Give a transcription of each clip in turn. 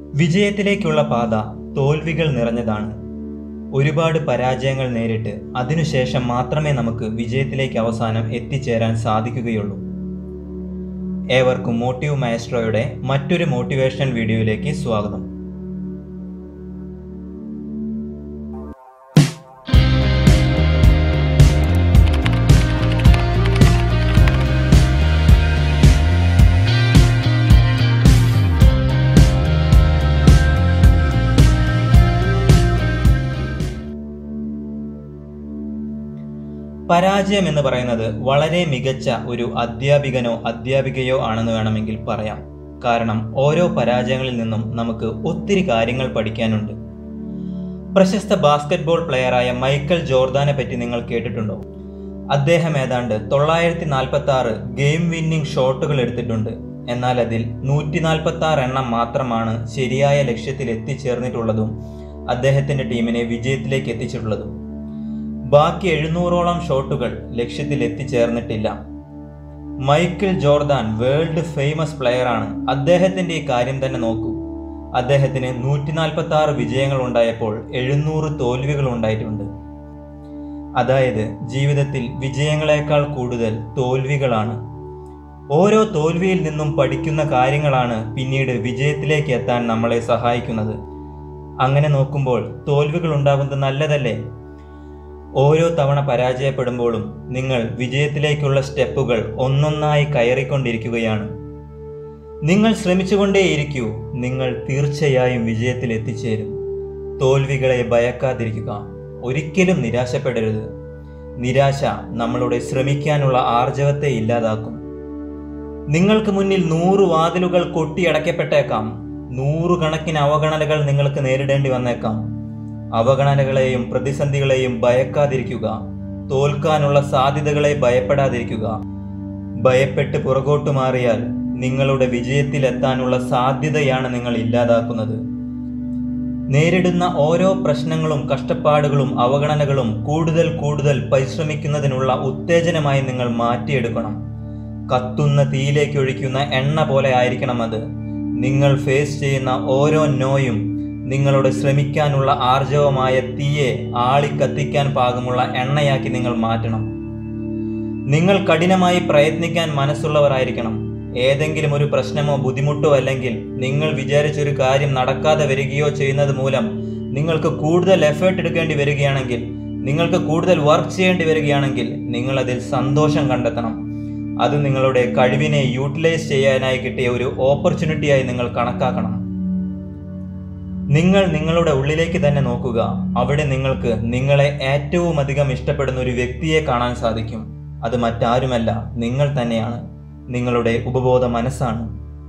വിജയത്തിലേക്കുള്ള പാത തോൽവികൾ നിറഞ്ഞതാണ് ഒരുപാട് പരാജയങ്ങൾ നേരിട്ട് അതിനുശേഷം മാത്രമേ നമുക്ക് വിജയത്തിലേക്ക് അവസാനം എത്തിച്ചേരാൻ സാധിക്കുകയുള്ളൂ ഏവർക്കും മോട്ടീവ് മാസ്ട്രോയുടെ മറ്റൊരു മോട്ടിവേഷൻ വീഡിയോയിലേക്ക് സ്വാഗതം പരാജയം എന്ന് പറയുന്നത് വളരെ മികച്ച ഒരു അധ്യാപികനോ അധ്യാപികയോ ആണെന്ന് വേണമെങ്കിൽ പറയാം കാരണം ഓരോ പരാജയങ്ങളിൽ നിന്നും നമുക്ക് ഒത്തിരി കാര്യങ്ങൾ പഠിക്കാനുണ്ട് പ്രശസ്ത ബാസ്കറ്റ്ബോൾ പ്ലെയറായ മൈക്കൽ ജോർദാനെ പറ്റി നിങ്ങൾ കേട്ടിട്ടുണ്ടോ അദ്ദേഹം ഏതാണ്ട് തൊള്ളായിരത്തി നാൽപ്പത്തി ആറ് ഗെയിം വിന്നിംഗ് ഷോട്ടുകൾ എടുത്തിട്ടുണ്ട് എന്നാൽ അതിൽ നൂറ്റി നാൽപ്പത്തി ആറ് എണ്ണം മാത്രമാണ് ശരിയായ ലക്ഷ്യത്തിൽ എത്തിച്ചേർന്നിട്ടുള്ളതും അദ്ദേഹത്തിന്റെ ടീമിനെ വിജയത്തിലേക്ക് എത്തിച്ചിട്ടുള്ളതും ബാക്കി എഴുന്നൂറോളം ഷോട്ടുകൾ ലക്ഷ്യത്തിൽ എത്തിച്ചേർന്നിട്ടില്ല മൈക്കിൾ ജോർദാൻ വേൾഡ് ഫേമസ് പ്ലെയറാണ് അദ്ദേഹത്തിന്റെ ഈ കാര്യം തന്നെ നോക്കൂ അദ്ദേഹത്തിന് നൂറ്റി നാൽപ്പത്തി ആറ് വിജയങ്ങൾ ഉണ്ടായപ്പോൾ എഴുന്നൂറ് തോൽവികൾ ഉണ്ടായിട്ടുണ്ട് അതായത് ജീവിതത്തിൽ വിജയങ്ങളെക്കാൾ കൂടുതൽ തോൽവികളാണ് ഓരോ തോൽവിയിൽ നിന്നും പഠിക്കുന്ന കാര്യങ്ങളാണ് പിന്നീട് വിജയത്തിലേക്ക് എത്താൻ നമ്മളെ സഹായിക്കുന്നത് അങ്ങനെ നോക്കുമ്പോൾ തോൽവികൾ ഉണ്ടാകുന്നത് നല്ലതല്ലേ ഓരോ തവണ പരാജയപ്പെടുമ്പോഴും നിങ്ങൾ വിജയത്തിലേക്കുള്ള സ്റ്റെപ്പുകൾ ഒന്നൊന്നായി കയറിക്കൊണ്ടിരിക്കുകയാണ് നിങ്ങൾ ശ്രമിച്ചുകൊണ്ടേയിരിക്കൂ നിങ്ങൾ തീർച്ചയായും വിജയത്തിൽ എത്തിച്ചേരും തോൽവികളെ ഭയക്കാതിരിക്കുക ഒരിക്കലും നിരാശപ്പെടരുത് നിരാശ നമ്മളുടെ ശ്രമിക്കാനുള്ള ആർജവത്തെ ഇല്ലാതാക്കും നിങ്ങൾക്ക് മുന്നിൽ നൂറ് വാതിലുകൾ കൊട്ടിയടക്കപ്പെട്ടേക്കാം നൂറുകണക്കിന് അവഗണനകൾ നിങ്ങൾക്ക് നേരിടേണ്ടി വന്നേക്കാം അവഗണനകളെയും പ്രതിസന്ധികളെയും ഭയക്കാതിരിക്കുക തോൽക്കാനുള്ള സാധ്യതകളെ ഭയപ്പെടാതിരിക്കുക ഭയപ്പെട്ട് പുറകോട്ട് മാറിയാൽ നിങ്ങളുടെ വിജയത്തിലെത്താനുള്ള സാധ്യതയാണ് നിങ്ങൾ ഇല്ലാതാക്കുന്നത് നേരിടുന്ന ഓരോ പ്രശ്നങ്ങളും കഷ്ടപ്പാടുകളും അവഗണനകളും കൂടുതൽ കൂടുതൽ പരിശ്രമിക്കുന്നതിനുള്ള ഉത്തേജനമായി നിങ്ങൾ മാറ്റിയെടുക്കണം കത്തുന്ന തീയിലേക്ക് ഒഴിക്കുന്ന എണ്ണ പോലെ ആയിരിക്കണം അത് നിങ്ങൾ ഫേസ് ചെയ്യുന്ന ഓരോ നോയും നിങ്ങളുടെ ശ്രമിക്കാനുള്ള ആർജവമായ തീയെ ആളിക്കത്തിക്കാൻ പാകമുള്ള എണ്ണയാക്കി നിങ്ങൾ മാറ്റണം നിങ്ങൾ കഠിനമായി പ്രയത്നിക്കാൻ മനസ്സുള്ളവരായിരിക്കണം ഏതെങ്കിലും ഒരു പ്രശ്നമോ ബുദ്ധിമുട്ടോ അല്ലെങ്കിൽ നിങ്ങൾ വിചാരിച്ചൊരു കാര്യം നടക്കാതെ വരികയോ ചെയ്യുന്നത് മൂലം നിങ്ങൾക്ക് കൂടുതൽ എഫേർട്ട് എടുക്കേണ്ടി വരികയാണെങ്കിൽ നിങ്ങൾക്ക് കൂടുതൽ വർക്ക് ചെയ്യേണ്ടി വരികയാണെങ്കിൽ നിങ്ങൾ അതിൽ സന്തോഷം കണ്ടെത്തണം അത് നിങ്ങളുടെ കഴിവിനെ യൂട്ടിലൈസ് ചെയ്യാനായി കിട്ടിയ ഒരു ഓപ്പർച്യൂണിറ്റിയായി നിങ്ങൾ കണക്കാക്കണം നിങ്ങൾ നിങ്ങളുടെ ഉള്ളിലേക്ക് തന്നെ നോക്കുക അവിടെ നിങ്ങൾക്ക് നിങ്ങളെ ഏറ്റവും അധികം ഇഷ്ടപ്പെടുന്ന ഒരു വ്യക്തിയെ കാണാൻ സാധിക്കും അത് മറ്റാരുമല്ല നിങ്ങൾ തന്നെയാണ് നിങ്ങളുടെ ഉപബോധ മനസ്സാണ്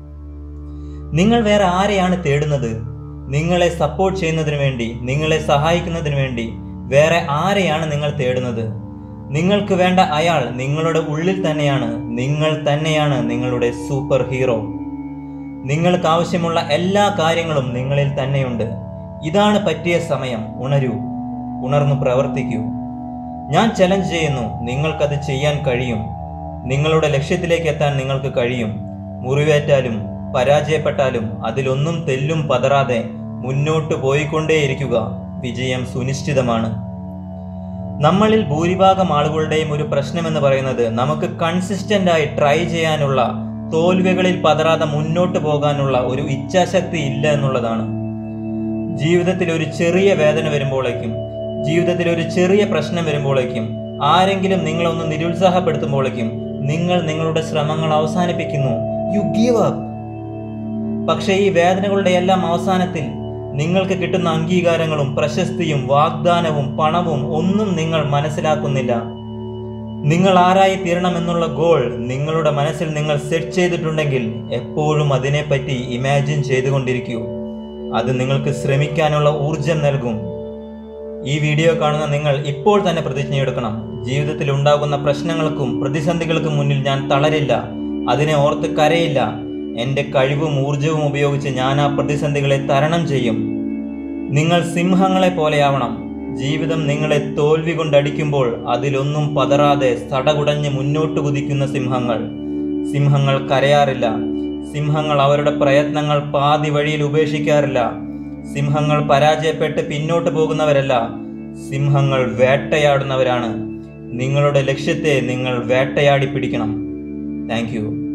നിങ്ങൾ വേറെ ആരെയാണ് തേടുന്നത് നിങ്ങളെ സപ്പോർട്ട് ചെയ്യുന്നതിന് വേണ്ടി നിങ്ങളെ സഹായിക്കുന്നതിന് വേണ്ടി വേറെ ആരെയാണ് നിങ്ങൾ തേടുന്നത് നിങ്ങൾക്ക് വേണ്ട അയാൾ നിങ്ങളുടെ ഉള്ളിൽ തന്നെയാണ് നിങ്ങൾ തന്നെയാണ് നിങ്ങളുടെ സൂപ്പർ ഹീറോ നിങ്ങൾക്ക് ആവശ്യമുള്ള എല്ലാ കാര്യങ്ങളും നിങ്ങളിൽ തന്നെയുണ്ട് ഇതാണ് പറ്റിയ സമയം ഉണരൂ ഉണർന്നു പ്രവർത്തിക്കൂ ഞാൻ ചലഞ്ച് ചെയ്യുന്നു നിങ്ങൾക്കത് ചെയ്യാൻ കഴിയും നിങ്ങളുടെ ലക്ഷ്യത്തിലേക്ക് എത്താൻ നിങ്ങൾക്ക് കഴിയും മുറിവേറ്റാലും പരാജയപ്പെട്ടാലും അതിലൊന്നും തെല്ലും പതറാതെ മുന്നോട്ട് പോയിക്കൊണ്ടേയിരിക്കുക വിജയം സുനിശ്ചിതമാണ് നമ്മളിൽ ഭൂരിഭാഗം ആളുകളുടെയും ഒരു പ്രശ്നമെന്ന് പറയുന്നത് നമുക്ക് കൺസിസ്റ്റന്റ് ആയി ട്രൈ ചെയ്യാനുള്ള തോൽവികളിൽ പതറാതെ മുന്നോട്ട് പോകാനുള്ള ഒരു ഇച്ഛാശക്തി ഇല്ല എന്നുള്ളതാണ് ജീവിതത്തിൽ ഒരു ചെറിയ വേദന വരുമ്പോഴേക്കും ജീവിതത്തിൽ ഒരു ചെറിയ പ്രശ്നം വരുമ്പോഴേക്കും ആരെങ്കിലും നിങ്ങളെ ഒന്ന് നിരുത്സാഹപ്പെടുത്തുമ്പോഴേക്കും നിങ്ങൾ നിങ്ങളുടെ ശ്രമങ്ങൾ അവസാനിപ്പിക്കുന്നു യു ഗീവ് അപ്പ് പക്ഷേ ഈ വേദനകളുടെ എല്ലാം അവസാനത്തിൽ നിങ്ങൾക്ക് കിട്ടുന്ന അംഗീകാരങ്ങളും പ്രശസ്തിയും വാഗ്ദാനവും പണവും ഒന്നും നിങ്ങൾ മനസ്സിലാക്കുന്നില്ല നിങ്ങൾ ആരായി തീരണമെന്നുള്ള ഗോൾ നിങ്ങളുടെ മനസ്സിൽ നിങ്ങൾ സെറ്റ് ചെയ്തിട്ടുണ്ടെങ്കിൽ എപ്പോഴും അതിനെപ്പറ്റി ഇമാജിൻ ചെയ്തുകൊണ്ടിരിക്കൂ അത് നിങ്ങൾക്ക് ശ്രമിക്കാനുള്ള ഊർജം നൽകും ഈ വീഡിയോ കാണുന്ന നിങ്ങൾ ഇപ്പോൾ തന്നെ പ്രതിജ്ഞയെടുക്കണം ജീവിതത്തിൽ ഉണ്ടാകുന്ന പ്രശ്നങ്ങൾക്കും പ്രതിസന്ധികൾക്കും മുന്നിൽ ഞാൻ തളരില്ല അതിനെ ഓർത്ത് കരയില്ല എൻ്റെ കഴിവും ഊർജവും ഉപയോഗിച്ച് ഞാൻ ആ പ്രതിസന്ധികളെ തരണം ചെയ്യും നിങ്ങൾ സിംഹങ്ങളെ പോലെയാവണം ജീവിതം നിങ്ങളെ തോൽവി കൊണ്ടടിക്കുമ്പോൾ അതിലൊന്നും പതറാതെ സടകുടഞ്ഞ് മുന്നോട്ട് കുതിക്കുന്ന സിംഹങ്ങൾ സിംഹങ്ങൾ കരയാറില്ല സിംഹങ്ങൾ അവരുടെ പ്രയത്നങ്ങൾ പാതി വഴിയിൽ ഉപേക്ഷിക്കാറില്ല സിംഹങ്ങൾ പരാജയപ്പെട്ട് പിന്നോട്ട് പോകുന്നവരല്ല സിംഹങ്ങൾ വേട്ടയാടുന്നവരാണ് നിങ്ങളുടെ ലക്ഷ്യത്തെ നിങ്ങൾ വേട്ടയാടി പിടിക്കണം താങ്ക്